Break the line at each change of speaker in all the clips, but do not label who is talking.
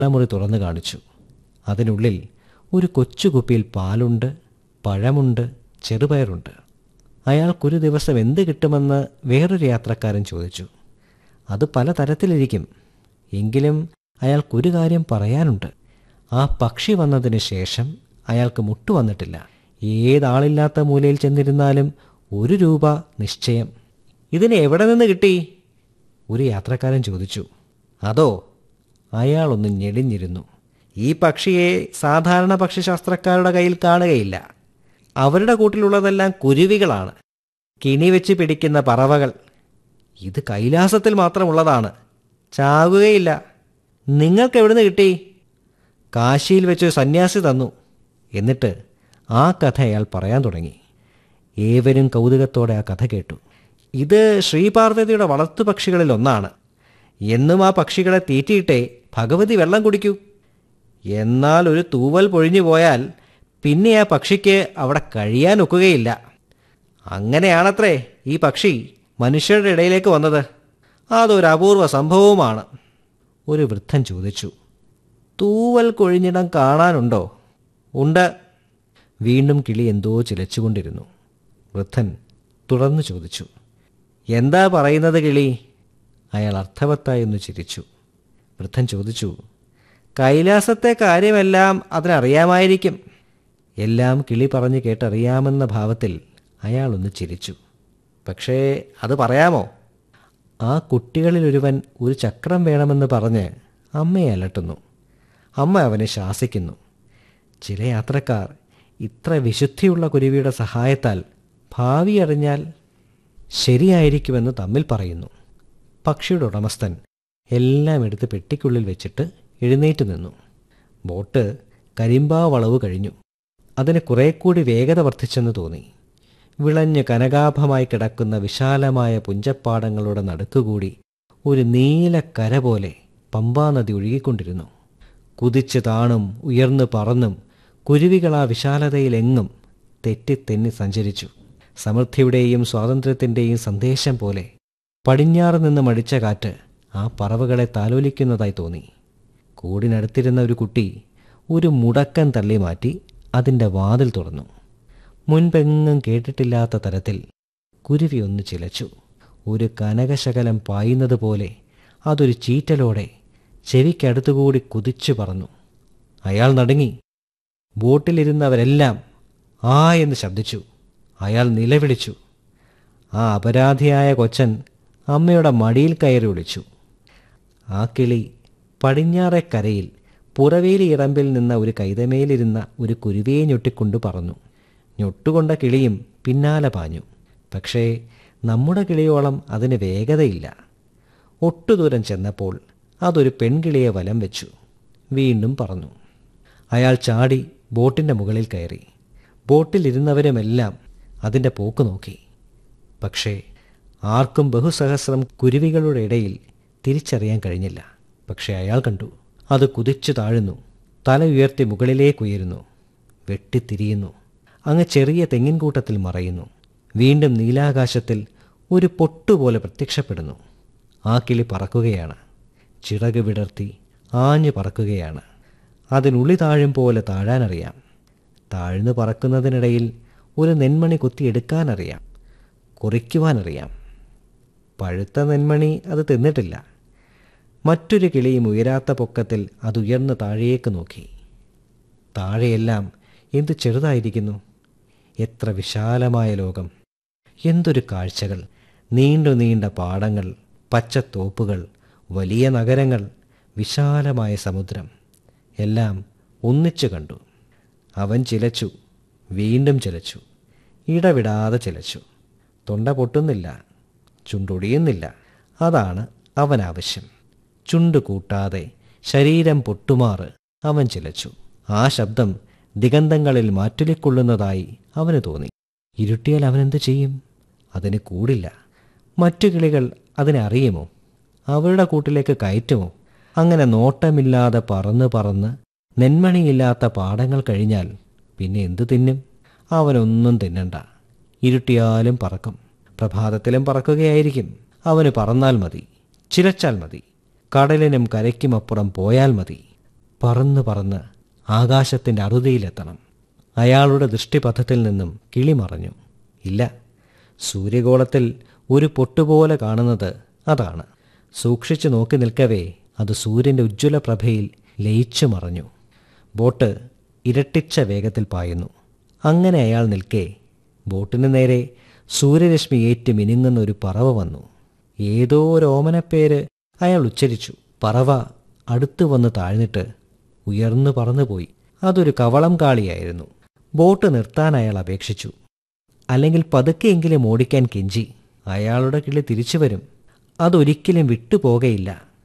മുറി തുറന്നു കാണിച്ചു അതിനുള്ളിൽ ഒരു കൊച്ചു കുപ്പിയിൽ പാലുണ്ട് പഴമുണ്ട് ചെറുപയറുണ്ട് അയാൾക്കൊരു ദിവസം എന്ത് കിട്ടുമെന്ന് വേറൊരു യാത്രക്കാരൻ ചോദിച്ചു അത് പല തരത്തിലിരിക്കും എങ്കിലും അയാൾക്കൊരു കാര്യം പറയാനുണ്ട് ആ പക്ഷി വന്നതിന് ശേഷം അയാൾക്ക് മുട്ടു വന്നിട്ടില്ല ഏതാളില്ലാത്ത മൂലയിൽ ചെന്നിരുന്നാലും ഒരു രൂപ നിശ്ചയം ഇതിന് എവിടെ നിന്ന് കിട്ടി ഒരു യാത്രക്കാരൻ ചോദിച്ചു അതോ അയാളൊന്ന് ഞെളിഞ്ഞിരുന്നു ഈ പക്ഷിയെ സാധാരണ പക്ഷിശാസ്ത്രക്കാരുടെ കയ്യിൽ കാണുകയില്ല അവരുടെ കൂട്ടിലുള്ളതെല്ലാം കുരുവികളാണ് കിണി വെച്ച് പിടിക്കുന്ന പറവകൾ ഇത് കൈലാസത്തിൽ മാത്രമുള്ളതാണ് ചാകുകയില്ല നിങ്ങൾക്ക് എവിടുന്ന് കിട്ടി കാശിയിൽ വെച്ചൊരു സന്യാസി തന്നു എന്നിട്ട് ആ കഥ അയാൾ പറയാൻ തുടങ്ങി ഏവരും കൗതുകത്തോടെ ആ കഥ കേട്ടു ഇത് ശ്രീപാർവതിയുടെ വളർത്തുപക്ഷികളിൽ ഒന്നാണ് എന്നും ആ പക്ഷികളെ തീറ്റിയിട്ടേ ഭഗവതി വെള്ളം കുടിക്കൂ എന്നാൽ ഒരു തൂവൽ പൊഴിഞ്ഞു പോയാൽ പിന്നെ ആ പക്ഷിക്ക് അവിടെ കഴിയാൻ ഒക്കുകയില്ല അങ്ങനെയാണത്രേ ഈ പക്ഷി മനുഷ്യരുടെ ഇടയിലേക്ക് വന്നത് അതൊരു അപൂർവ സംഭവവുമാണ് ഒരു വൃദ്ധൻ ചോദിച്ചു തൂവൽ കൊഴിഞ്ഞിടം കാണാനുണ്ടോ ഉണ്ട് വീണ്ടും കിളി എന്തോ ചിലച്ചുകൊണ്ടിരുന്നു വൃദ്ധൻ തുടർന്നു ചോദിച്ചു എന്താ പറയുന്നത് കിളി അയാൾ അർത്ഥവത്തായി ഒന്ന് ചിരിച്ചു വൃദ്ധൻ ചോദിച്ചു കൈലാസത്തെ കാര്യമെല്ലാം അതിനറിയാമായിരിക്കും എല്ലാം കിളി പറഞ്ഞ് കേട്ടറിയാമെന്ന ഭാവത്തിൽ അയാളൊന്ന് ചിരിച്ചു പക്ഷേ അത് പറയാമോ ആ കുട്ടികളിലൊരുവൻ ഒരു ചക്രം വേണമെന്ന് പറഞ്ഞ് അമ്മയെ അലട്ടുന്നു അമ്മ അവനെ ശാസിക്കുന്നു ചില യാത്രക്കാർ ഇത്ര വിശുദ്ധിയുള്ള കുരുവിയുടെ സഹായത്താൽ ഭാവി അറിഞ്ഞാൽ ശരിയായിരിക്കുമെന്ന് തമ്മിൽ പറയുന്നു പക്ഷിയുടെ ഉടമസ്ഥൻ എല്ലാം എടുത്ത് പെട്ടിക്കുള്ളിൽ വെച്ചിട്ട് എഴുന്നേറ്റ് നിന്നു ബോട്ട് കരിമ്പാ വളവ് കഴിഞ്ഞു അതിന് കുറെ കൂടി വേഗത വർദ്ധിച്ചെന്ന് തോന്നി വിളഞ്ഞ് കനകാഭമായി കിടക്കുന്ന വിശാലമായ പുഞ്ചപ്പാടങ്ങളുടെ നടുക്കുകൂടി ഒരു നീല കര പോലെ പമ്പാനദി ഒഴുകിക്കൊണ്ടിരുന്നു കുതിച്ച് താണും ഉയർന്നു പറന്നും കുരുവികൾ ആ വിശാലതയിലെങ്ങും തെറ്റിത്തെന്നി സഞ്ചരിച്ചു സമൃദ്ധിയുടെയും സ്വാതന്ത്ര്യത്തിൻ്റെയും സന്ദേശം പോലെ പടിഞ്ഞാറ് നിന്ന് മടിച്ച കാറ്റ് ആ പറവകളെ താലോലിക്കുന്നതായി തോന്നി കൂടിനടുത്തിരുന്ന ഒരു കുട്ടി ഒരു മുടക്കൻ തള്ളി മാറ്റി അതിൻ്റെ വാതിൽ തുറന്നു മുൻപെങ്ങും കേട്ടിട്ടില്ലാത്ത തരത്തിൽ കുരുവി ഒന്ന് ചിലച്ചു ഒരു കനകശകലം പായുന്നത് പോലെ അതൊരു ചീറ്റലോടെ ചെവിക്കടുത്തുകൂടി കുതിച്ചു പറന്നു അയാൾ നടുങ്ങി ബോട്ടിലിരുന്നവരെല്ലാം ആ എന്ന് ശബ്ദിച്ചു അയാൾ നിലവിളിച്ചു ആ അപരാധിയായ കൊച്ചൻ അമ്മയുടെ മടിയിൽ കയറി വിളിച്ചു ആ കിളി പടിഞ്ഞാറെ കരയിൽ പുറവേലി ഇറമ്പിൽ നിന്ന ഒരു കൈതമേലിരുന്ന ഒരു കുരുവിയെ ഞൊട്ടിക്കൊണ്ട് പറന്നു ഞൊട്ടുകൊണ്ട കിളിയും പിന്നാലെ പാഞ്ഞു പക്ഷേ നമ്മുടെ കിളിയോളം അതിന് വേഗതയില്ല ഒട്ടുദൂരം ചെന്നപ്പോൾ അതൊരു പെൺകിളിയെ വലം വെച്ചു വീണ്ടും പറന്നു അയാൾ ചാടി ബോട്ടിൻ്റെ മുകളിൽ കയറി ബോട്ടിലിരുന്നവരുമെല്ലാം അതിൻ്റെ പോക്ക് നോക്കി പക്ഷേ ആർക്കും ബഹുസഹസ്രം കുരുവികളുടെ ഇടയിൽ തിരിച്ചറിയാൻ കഴിഞ്ഞില്ല പക്ഷേ അയാൾ കണ്ടു അത് കുതിച്ചു താഴുന്നു തല ഉയർത്തി മുകളിലേക്കുയരുന്നു വെട്ടിത്തിരിയുന്നു അങ്ങ് ചെറിയ തെങ്ങിൻകൂട്ടത്തിൽ മറയുന്നു വീണ്ടും നീലാകാശത്തിൽ ഒരു പൊട്ടുപോലെ പ്രത്യക്ഷപ്പെടുന്നു ആ കിളി പറക്കുകയാണ് ചിറക് വിടർത്തി ആഞ്ഞു പറക്കുകയാണ് അതിനുള്ളി താഴും പോലെ താഴാനറിയാം താഴ്ന്നു പറക്കുന്നതിനിടയിൽ ഒരു നെന്മണി കുത്തിയെടുക്കാനറിയാം കുറിക്കുവാനറിയാം പഴുത്ത നെന്മണി അത് തിന്നിട്ടില്ല മറ്റൊരു കിളിയും ഉയരാത്ത പൊക്കത്തിൽ അത് ഉയർന്ന് താഴേക്ക് നോക്കി താഴെയെല്ലാം എന്ത് ചെറുതായിരിക്കുന്നു എത്ര വിശാലമായ ലോകം എന്തൊരു കാഴ്ചകൾ നീണ്ടു നീണ്ട പാടങ്ങൾ പച്ചത്തോപ്പുകൾ വലിയ നഗരങ്ങൾ വിശാലമായ സമുദ്രം എല്ലാം ഒന്നിച്ചു കണ്ടു അവൻ ചിലച്ചു വീണ്ടും ചിലച്ചു ഇടവിടാതെ ചിലച്ചു തൊണ്ട പൊട്ടുന്നില്ല ചുണ്ടൊടിയുന്നില്ല അതാണ് അവൻ ആവശ്യം ചുണ്ട് കൂട്ടാതെ ശരീരം പൊട്ടുമാറ് അവൻ ചിലച്ചു ആ ശബ്ദം ദിഗന്ധങ്ങളിൽ മാറ്റുലിക്കൊള്ളുന്നതായി അവന് തോന്നി ഇരുട്ടിയാൽ അവനെന്ത് ചെയ്യും അതിന് കൂടില്ല മറ്റു കിളികൾ അതിനെ അറിയുമോ അവരുടെ കൂട്ടിലേക്ക് കയറ്റുമോ അങ്ങനെ നോട്ടമില്ലാതെ പറന്ന് പറന്ന് നെന്മണിയില്ലാത്ത പാടങ്ങൾ കഴിഞ്ഞാൽ പിന്നെ എന്തു തിന്നും അവനൊന്നും തിന്നണ്ട ഇരുട്ടിയാലും പറക്കും പ്രഭാതത്തിലും പറക്കുകയായിരിക്കും അവന് പറന്നാൽ മതി ചിലച്ചാൽ മതി കടലിനും കരയ്ക്കുമപ്പുറം പോയാൽ മതി പറന്ന് പറന്ന് ആകാശത്തിൻ്റെ അറുതിയിലെത്തണം അയാളുടെ ദൃഷ്ടിപഥത്തിൽ നിന്നും കിളി മറഞ്ഞു ഇല്ല സൂര്യഗോളത്തിൽ ഒരു പൊട്ടുപോലെ കാണുന്നത് അതാണ് സൂക്ഷിച്ചു നോക്കി നിൽക്കവേ അത് സൂര്യൻ്റെ ഉജ്ജ്വല പ്രഭയിൽ ലയിച്ചു മറഞ്ഞു ബോട്ട് ഇരട്ടിച്ച വേഗത്തിൽ പായുന്നു അങ്ങനെ അയാൾ നിൽക്കെ ബോട്ടിന് നേരെ സൂര്യരശ്മി ഏറ്റ് മിനുങ്ങുന്ന ഒരു പറവ വന്നു ഏതോ ഒരു ഓമനപ്പേര് അയാൾ ഉച്ചരിച്ചു പറവ അടുത്തു വന്ന് താഴ്ന്നിട്ട് ഉയർന്നു പറന്നുപോയി അതൊരു കവളം കാളിയായിരുന്നു ബോട്ട് നിർത്താൻ അയാൾ അപേക്ഷിച്ചു അല്ലെങ്കിൽ പതുക്കെയെങ്കിലും ഓടിക്കാൻ കെഞ്ചി അയാളുടെ കിളി തിരിച്ചു വരും അതൊരിക്കലും വിട്ടുപോകയില്ല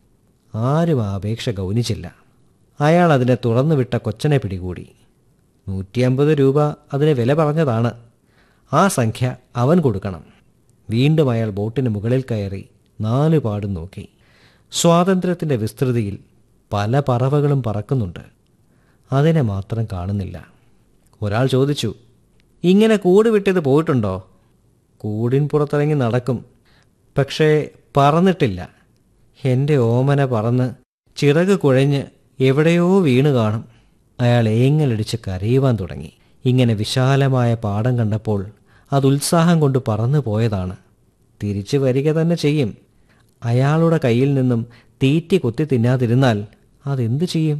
ആരും ആ അപേക്ഷ ഗൗനിച്ചില്ല അയാൾ അതിനെ തുറന്നു വിട്ട കൊച്ചനെ പിടികൂടി നൂറ്റിയമ്പത് രൂപ അതിന് വില പറഞ്ഞതാണ് ആ സംഖ്യ അവൻ കൊടുക്കണം വീണ്ടും അയാൾ ബോട്ടിന് മുകളിൽ കയറി നാലു പാടും നോക്കി സ്വാതന്ത്ര്യത്തിൻ്റെ വിസ്തൃതിയിൽ പല പറവകളും പറക്കുന്നുണ്ട് അതിനെ മാത്രം കാണുന്നില്ല ഒരാൾ ചോദിച്ചു ഇങ്ങനെ കൂട് വിട്ടത് പോയിട്ടുണ്ടോ കൂടിൻ പുറത്തിറങ്ങി നടക്കും പക്ഷേ പറന്നിട്ടില്ല എൻ്റെ ഓമന പറന്ന് ചിറക് കുഴഞ്ഞ് എവിടെയോ വീണ് കാണും അയാൾ ഏങ്ങലടിച്ച് കരയുവാൻ തുടങ്ങി ഇങ്ങനെ വിശാലമായ പാടം കണ്ടപ്പോൾ അത് ഉത്സാഹം കൊണ്ട് പറന്നു പോയതാണ് തിരിച്ചു വരിക തന്നെ ചെയ്യും അയാളുടെ കയ്യിൽ നിന്നും തീറ്റി കൊത്തി തിന്നാതിരുന്നാൽ അതെന്തു ചെയ്യും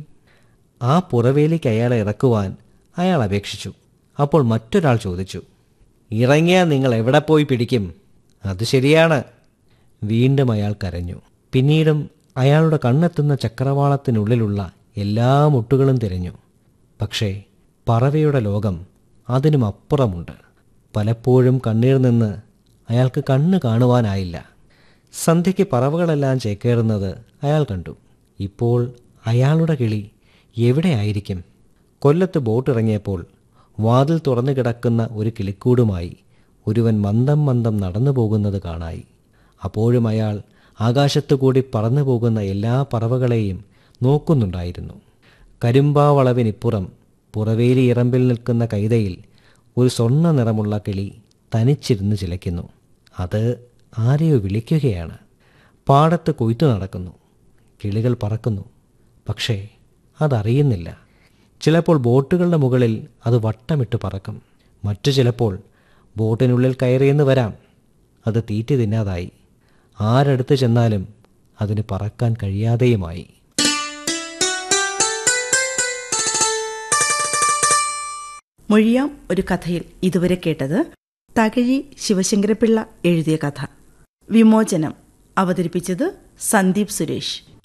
ആ പുറവേലിക്ക് അയാളെ ഇറക്കുവാൻ അയാൾ അപേക്ഷിച്ചു അപ്പോൾ മറ്റൊരാൾ ചോദിച്ചു ഇറങ്ങിയാൽ നിങ്ങൾ എവിടെ പോയി പിടിക്കും അത് ശരിയാണ് വീണ്ടും അയാൾ കരഞ്ഞു പിന്നീടും അയാളുടെ കണ്ണെത്തുന്ന ചക്രവാളത്തിനുള്ളിലുള്ള എല്ലാ മുട്ടുകളും തിരഞ്ഞു പക്ഷേ പറവയുടെ ലോകം അതിനും അപ്പുറമുണ്ട് പലപ്പോഴും കണ്ണീർ നിന്ന് അയാൾക്ക് കണ്ണ് കാണുവാനായില്ല സന്ധ്യയ്ക്ക് പറവകളെല്ലാം ചേക്കേറുന്നത് അയാൾ കണ്ടു ഇപ്പോൾ അയാളുടെ കിളി എവിടെയായിരിക്കും കൊല്ലത്ത് ബോട്ടിറങ്ങിയപ്പോൾ വാതിൽ തുറന്നു കിടക്കുന്ന ഒരു കിളിക്കൂടുമായി ഒരുവൻ മന്ദം മന്ദം നടന്നു പോകുന്നത് കാണായി അപ്പോഴും അയാൾ ആകാശത്തു കൂടി പറന്നു പോകുന്ന എല്ലാ പറവകളെയും നോക്കുന്നുണ്ടായിരുന്നു കരിമ്പാവളവിനിപ്പുറം പുറവേലി ഇറമ്പിൽ നിൽക്കുന്ന കൈതയിൽ ഒരു സ്വർണ്ണ നിറമുള്ള കിളി തനിച്ചിരുന്ന് ചിലയ്ക്കുന്നു അത് ആരെയോ വിളിക്കുകയാണ് പാടത്ത് കൊയ്ത്തു നടക്കുന്നു കിളികൾ പറക്കുന്നു പക്ഷേ അതറിയുന്നില്ല ചിലപ്പോൾ ബോട്ടുകളുടെ മുകളിൽ അത് വട്ടമിട്ട് പറക്കും മറ്റു ചിലപ്പോൾ ബോട്ടിനുള്ളിൽ കയറിയെന്ന് വരാം അത് തീറ്റി തിന്നാതായി ആരടുത്ത് ചെന്നാലും അതിന് പറക്കാൻ കഴിയാതെയുമായി
മൊഴിയാം ഒരു കഥയിൽ ഇതുവരെ കേട്ടത് തകഴി ശിവശങ്കരപിള്ള എഴുതിയ കഥ വിമോചനം അവതരിപ്പിച്ചത് സന്ദീപ് സുരേഷ്